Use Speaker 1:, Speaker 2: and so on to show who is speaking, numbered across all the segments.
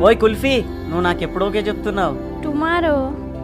Speaker 1: ఓయ్ కుల్ఫీ నువ్వు నాకు ఎప్పుడు ఓకే చెప్తున్నావు
Speaker 2: టుమారో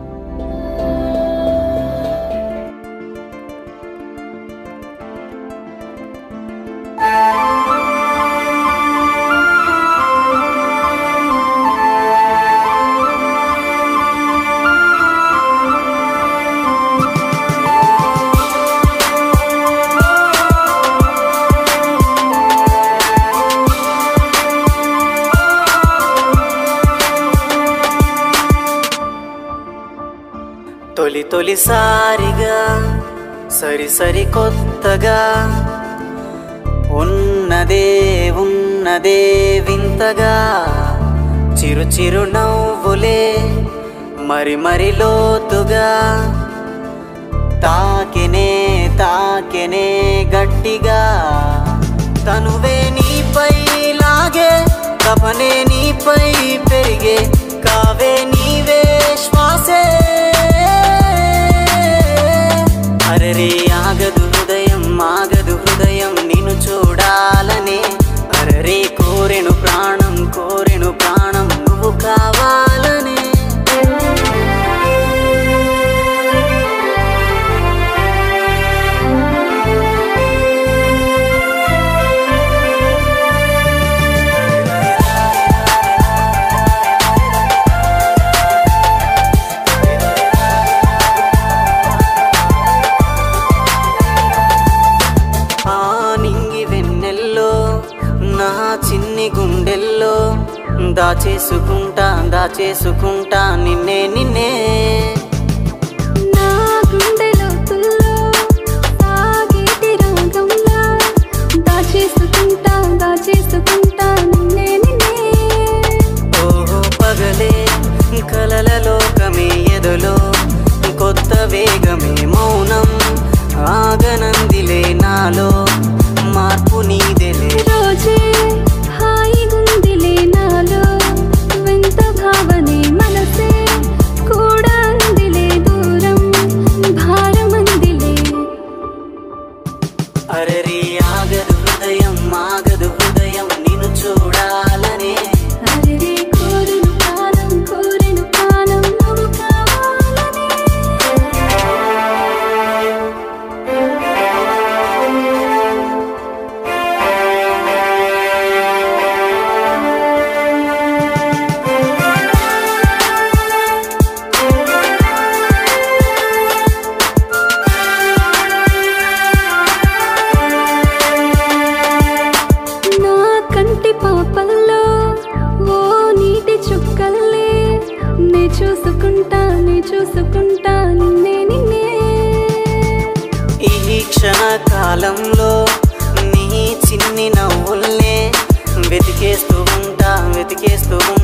Speaker 1: తొలి తొలిసారిగా సరి సరి కొత్తగా ఉన్నదే ఉన్నదే వింతగా చిరు చిరు నవ్వులే మరి మరి లోతుగా తాకెనే తాకెనే గట్టిగా తనువే నీపై లాగే తపనే నీపై పెరిగే కావే నీవే శ్వాసే అరరే ఆగదు హృదయం ఆగదు హృదయం నిన్ను చూడాలనే అరరే కోరెను ప్రాణం కోరెను ప్రాణం నువ్వు కావాలనే ఆ నింగి వెన్నెల్లో నా చిన్ని గుండెల్లో దాచేసుకుంటా దాచేసుకుంటా నిన్నే నిన్నే
Speaker 2: నా గుండె లోతుల్లో సాగేటి రాగంలా దాచేసుకుంటా దాచేసుకుంటా నిన్నే నిన్నే
Speaker 1: ఓహో పగలే కలల లోకమే ఎదలో కొత్త వేగమే మౌనం ఆగనందిలే నాలో మార్పు నీదెలే
Speaker 2: రోజే హాయిగుందిలే నాలో వింత భావనే మనసే కూడా అందిలే దూరం భారమందిలే
Speaker 1: అరరి ఆగదు హృదయం ఆగదు హృదయం నిన్ను చూడాలనే
Speaker 2: అరే కోరిను ప్రాణం కోరిను ప్రాణం నువ్వు కావాలని నా కంటి పాపల్లో ఓ నీటి చుక్కల్లే నే చూసుకుంటా నే చూసుకుంటా నిన్నే నిన్నే
Speaker 1: ఈ క్షణ కాలంలో నీ చిన్ని నవ్వుల్నే వెతికేస్తూ ఉంటా వెతికేస్తూ ఉంటా